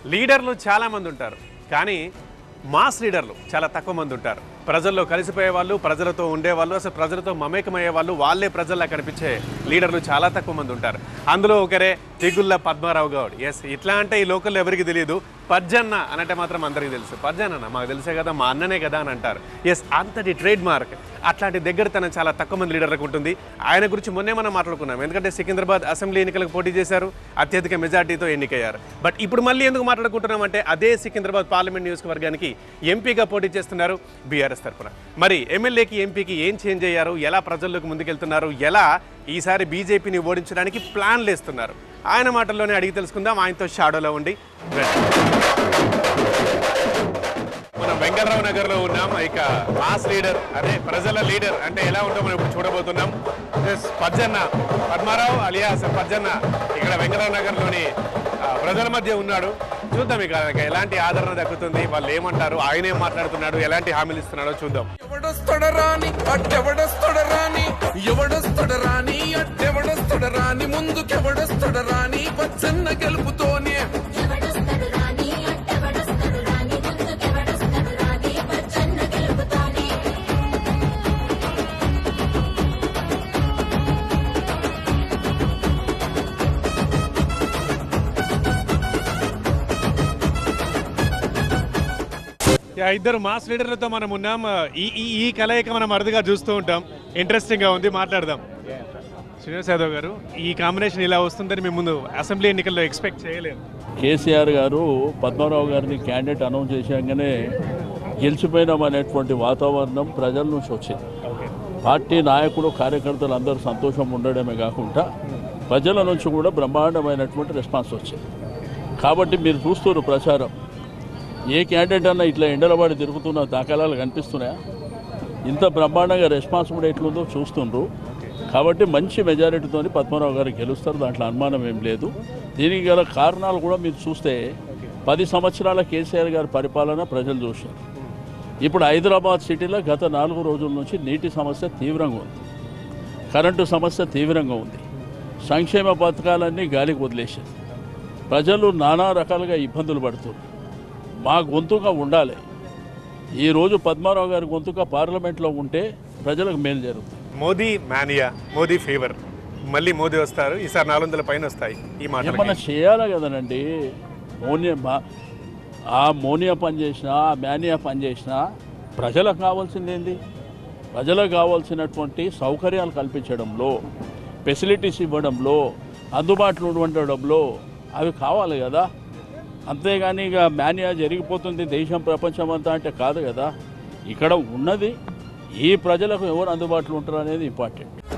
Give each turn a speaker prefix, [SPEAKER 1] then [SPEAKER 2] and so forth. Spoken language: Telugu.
[SPEAKER 1] లీడర్లు చాలా మంది ఉంటారు కానీ మాస్ లీడర్లు చాలా తక్కువ మంది ఉంటారు ప్రజల్లో కలిసిపోయే వాళ్ళు ప్రజలతో ఉండేవాళ్ళు అసలు ప్రజలతో మమేకమయ్యే వాళ్ళు వాళ్ళే ప్రజల్లో కనిపించే లీడర్లు చాలా తక్కువ మంది ఉంటారు అందులో ఒకరే తిగుళ్ళ పద్మారావు గౌడ్ ఎస్ ఇట్లా అంటే ఈ లోకల్లో ఎవరికి తెలియదు పజ్జన్న అనంటే మాత్రం అందరికీ తెలుసు పజ్జన్న మాకు తెలిసే కదా మా అన్ననే కదా అని అంటారు ఎస్ అంతటి ట్రేడ్ మార్క్ అట్లాంటి దగ్గర తన చాలా తక్కువ మంది లీడర్లకు ఉంటుంది ఆయన గురించి మొన్నే మనం మాట్లాడుకున్నాం ఎందుకంటే సికింద్రాబాద్ అసెంబ్లీ ఎన్నికలకు పోటీ చేశారు అత్యధిక మెజార్టీతో ఎన్నికయ్యారు బట్ ఇప్పుడు మళ్ళీ ఎందుకు మాట్లాడుకుంటున్నాం అంటే అదే సికింద్రాబాద్ పార్లమెంట్ నియోజకవర్గానికి ఎంపీగా పోటీ చేస్తున్నారు బీఆర్ఎస్ తరఫున మరి ఎమ్మెల్యేకి ఎంపీకి ఏం చేంజ్ అయ్యారు ఎలా ప్రజల్లోకి ముందుకెళ్తున్నారు ఎలా ఈసారి బీజేపీని ఓడించడానికి ప్లాన్లు వేస్తున్నారు ఆయన మాటల్లోనే అడిగి తెలుసుకుందాం ఆయనతో షాడోలో ఉండి రండి. మనం వెంకటరావు నగర్ లో ఉన్నాం ఇక మాస్ లీడర్ అదే ప్రజల లీడర్ అంటే ఎలా ఉందో మనం ఇప్పుడు చూడబోతున్నాం ఎస్, పజ్జన్న పద్మారావు అలియాస్ పజ్జన్న ఇక్కడ వెంకటరావు నగర్ లోని ఆ, ప్రజల మధ్య ఉన్నాడు చూద్దాం ఇక ఆయనకి ఎలాంటి ఆదరణ దక్కుతుంది వాళ్ళు ఏమంటారు ఆయన ఏం మాట్లాడుతున్నాడు ఎలాంటి హామీలు ఇస్తున్నాడో చూద్దాం
[SPEAKER 2] ఎవడొస్తడరాని అట్టెవడొస్తడరాని ఎవడొస్తడరాని అట్టెవడొస్తడరాని ముందుకెవడొస్తడరాని పచ్చన్న గెలుపుతోనే
[SPEAKER 3] ఎవడొస్తడు రాని అట్టెవడొస్తడు రాని ముందుకెవడొస్తడు రాని పచ్చన్న గెలుపుతోనే
[SPEAKER 1] యా, ఇద్దరు మాస్ లీడర్లతో మనం ఉన్నాం ఈ ఈ ఈ కలయిక మనం అరుదుగా చూస్తూ ఉంటాం ఇంట్రెస్టింగ్ గా ఉంది మాట్లాడదాం శ్రీనివాస్ యాదవ్ గారు ఈ కాంబినేషన్ ఇలా వస్తుందని మేము ముందు అసెంబ్లీ ఎన్నికల్లో ఎక్స్పెక్ట్ చేయలేదు
[SPEAKER 4] కేసీఆర్ గారు పద్మారావు గారిని క్యాండిడేట్ అనౌన్స్ చేశాకనే గెలిచిపోయినాం అనేటువంటి వాతావరణం ప్రజల నుంచి వచ్చింది పార్టీ నాయకులు కార్యకర్తలు అందరూ సంతోషం ఉండడమే కాకుండా ప్రజల నుంచి కూడా బ్రహ్మాండమైనటువంటి రెస్పాన్స్ వచ్చింది కాబట్టి మీరు చూస్తున్నారు ప్రచారం ఏ క్యాండిడేట్ అన్నా ఇట్లా ఎండలబడి తిరుగుతున్న దాఖలాలు కనిపిస్తున్నాయా ఇంత బ్రహ్మాండంగా రెస్పాన్స్ కూడా ఎట్లుందో చూస్తుండ్రు కాబట్టి మంచి మెజారిటీతో పద్మనాభ గారు గెలుస్తారు దాంట్లో అనుమానం ఏం లేదు దీనికి గల కారణాలు కూడా మీరు చూస్తే పది సంవత్సరాల కేసీఆర్ గారి పరిపాలన ప్రజలు చూశారు ఇప్పుడు హైదరాబాద్ సిటీలో గత నాలుగు రోజుల నుంచి నీటి సమస్య తీవ్రంగా ఉంది కరెంటు సమస్య తీవ్రంగా ఉంది సంక్షేమ పథకాలన్నీ గాలికి వదిలేశారు ప్రజలు నానా రకాలుగా ఇబ్బందులు పడుతున్నారు మా గొంతుగా ఉండాలి ఈరోజు పద్మారావు గారి గొంతుగా పార్లమెంట్లో ఉంటే ప్రజలకు మేలు జరుగుతుంది
[SPEAKER 1] మోదీ మానియా మోదీ ఫేవర్ మళ్ళీ మోదీ వస్తారు ఈసారి నాలుగు వందల పైన వస్తాయి ఈ మాట
[SPEAKER 4] ఏమన్నా చేయాలి కదనండి మోనియా మా- ఆ మోనియా పని చేసినా ఆ మ్యానియా పని చేసినా ప్రజలకు కావాల్సింది ఏంది ప్రజలకు కావాల్సినటువంటి సౌకర్యాలు కల్పించడంలో ఫెసిలిటీస్ ఇవ్వడంలో అందుబాటులో ఉండడంలో అవి కావాలి కదా అంతేగాని ఇక మ్యానియా జరిగిపోతుంది దేశం ప్రపంచం అంతా అంటే కాదు కదా ఇక్కడ ఉన్నది ఈ ప్రజలకు ఎవరు అందుబాటులో ఉంటారు అనేది ఇంపార్టెంట్